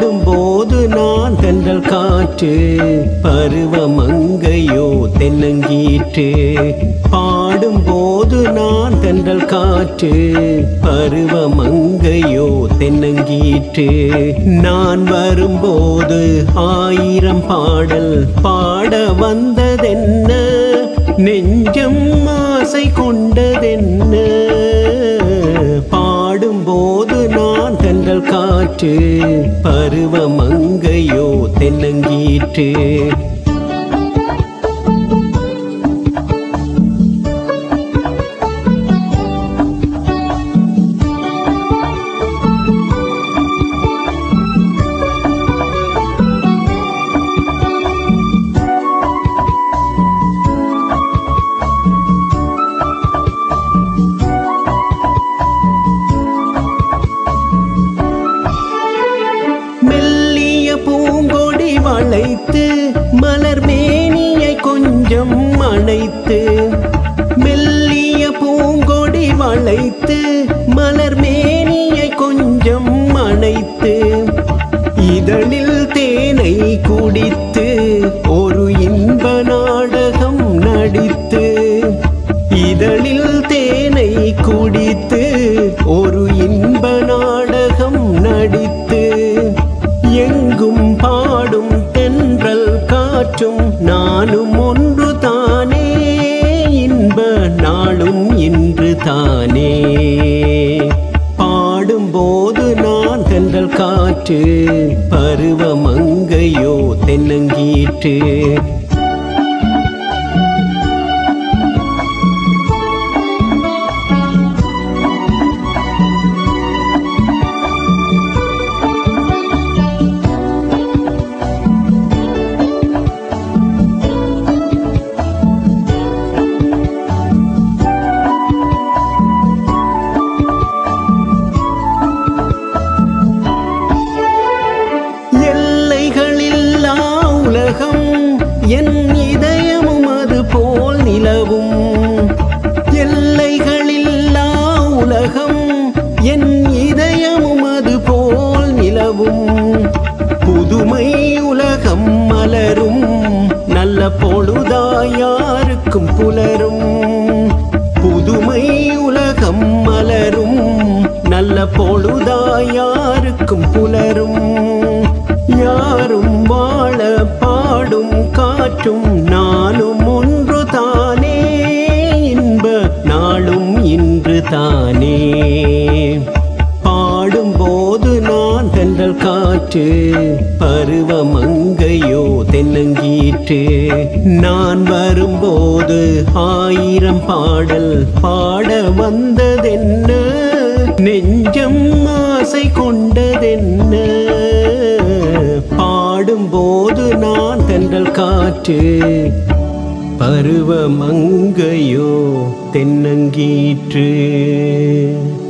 பாடும்போது நான் தென்றல் காற்று பருவமங்கையோ தென்னங்கீற்று பாடும்போது நான் தென்றல் காற்று பருவமங்கையோ தென்னங்கீற்று நான் வரும்போது ஆயிரம் பாடல் பாட வந்ததென்ன நெஞ்சம் ஆசை கொண்டதென்ன பாடும்போது நான் தென்றல் காற்று பருவமங்கையோ தென்னங்கீற்று மெல்லிய பூங்கொடி வளைத்து மலர் மேனியை கொஞ்சம் அணைத்து மெல்லிய பூங்கொடி வளைத்து மலர் மேனியை கொஞ்சம் அணைத்து இதழில் தேனை குடித்து ஒரு இன்ப நாடகம் நடித்து இதழில் தேனை குடித்து ஒரு இன்ப நாடகம் நடித்து எங்கும் பாடும் தென்றல் காற்றும் நானும் ஒன்று தானே இன்ப நாளும் இன்று தானே பாடும்போது நான் தென்றல் காற்று பருவமங்கையோ தென்னங்கீற்று எல்லைகளில்லா உலகம் என் இதயமும் அது போல் நிலவும் எல்லைகளில்லா உலகம் என் இதயமும் அது போல் நிலவும் புதுமை உலகம் மலரும் நல்ல பொழுதாய் யாருக்கும் புலரும் புதுமை உலகம் மலரும் நல்ல பொழுதாய் யாருக்கும் புலரும் யாரும் வாழ பாடும் காற்றும் நாளும் ஒன்று தானே இன்ப நாளும் இன்று தானே பாடும்போது நான் தென்றல் காற்று பருவமங்கையோ தென்னங்கீற்று நான் வரும்போது ஆயிரம் பாடல் பாட வந்ததென்ன நெஞ்சம் ஆசை கொண்டதென்ன பாடும்போது நான் தென்றல் காற்று பருவமங்கையோ தென்னங்கீற்று